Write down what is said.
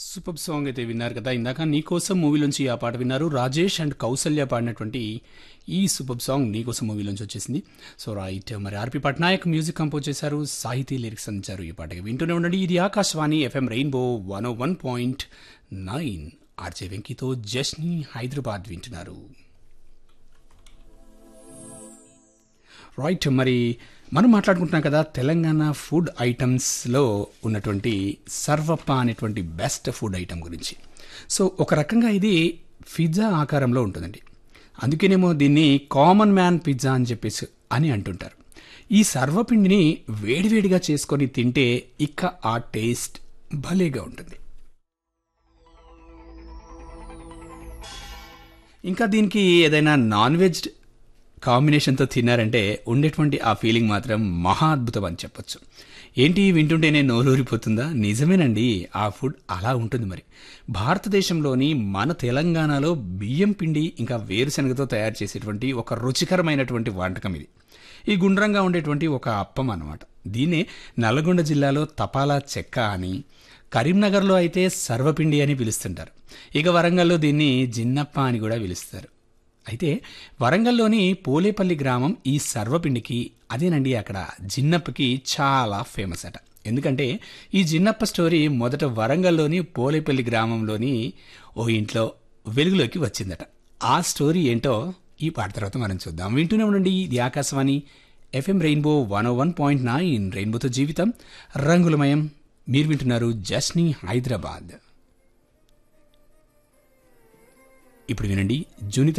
super song అయితే విన్నారు కదా ఇందాక నీకోసం మూవీలోంచి ఆ పాట విన్నారు రాజేష్ అండ్ కౌసల్య పాడినటువంటి ఈ సూపర్ సాంగ్ నీకోసం మూవీలోంచి వచ్చేసింది సో రైట్ మరి ఆర్పి పట్నాయక్ మ్యూజిక్ కంపోజ్ చేశారు సాహితీ లిరిక్స్ అందించారు ఈ పాటకి వింటూనే ఉండండి ఇది Akashvani FM rainbow one O one point nine RJ వెంకీతో జస్ని హైదరాబాద్ వింటున్నారు రైట్ మరి మనం మాట్లాడుకుంటున్నాం కదా తెలంగాణ ఫుడ్ ఐటమ్స్లో ఉన్నటువంటి సర్వప్ప అనేటువంటి బెస్ట్ ఫుడ్ ఐటమ్ గురించి సో ఒక రకంగా ఇది పిజ్జా ఆకారంలో ఉంటుందండి అందుకేనేమో దీన్ని కామన్ మ్యాన్ పిజ్జా అని చెప్పేసి అని అంటుంటారు ఈ సర్వపిండిని వేడివేడిగా చేసుకొని తింటే ఇక ఆ టేస్ట్ భలేగా ఉంటుంది ఇంకా దీనికి ఏదైనా నాన్ వెజ్ కాంబినేషన్తో తిన్నారంటే ఉండేటువంటి ఆ ఫీలింగ్ మాత్రం మహా అద్భుతం అని చెప్పొచ్చు ఏంటి వింటుంటేనే నోరూరిపోతుందా నిజమేనండి ఆ ఫుడ్ అలా ఉంటుంది మరి భారతదేశంలోని మన తెలంగాణలో బియ్యం పిండి ఇంకా వేరుశనగతో తయారు చేసేటువంటి ఒక రుచికరమైనటువంటి వంటకం ఇది ఈ గుండ్రంగా ఉండేటువంటి ఒక అప్పం అన్నమాట దీన్నే నల్గొండ జిల్లాలో తపాలా చెక్క అని కరీంనగర్లో అయితే సర్వపిండి అని పిలుస్తుంటారు ఇక వరంగల్లో దీన్ని జిన్నప్ప అని కూడా పిలుస్తారు అయితే వరంగల్లోని పోలేపల్లి గ్రామం ఈ సర్వపిండికి అదేనండి అక్కడ జిన్నప్పకి చాలా ఫేమస్ అట ఎందుకంటే ఈ జిన్నప్ప స్టోరీ మొదట వరంగల్లోని పోలేపల్లి గ్రామంలోని ఓ ఇంట్లో వెలుగులోకి వచ్చిందట ఆ స్టోరీ ఏంటో ఈ పాట తర్వాత మనం చూద్దాం వింటూనే ఉండండి ఇది Akashvani FM rainbow one O one point nine రెయిన్బోతో జీవితం రంగులమయం మీరు వింటున్నారు జస్ని హైదరాబాద్ ఇప్పుడు వినండి జూనిత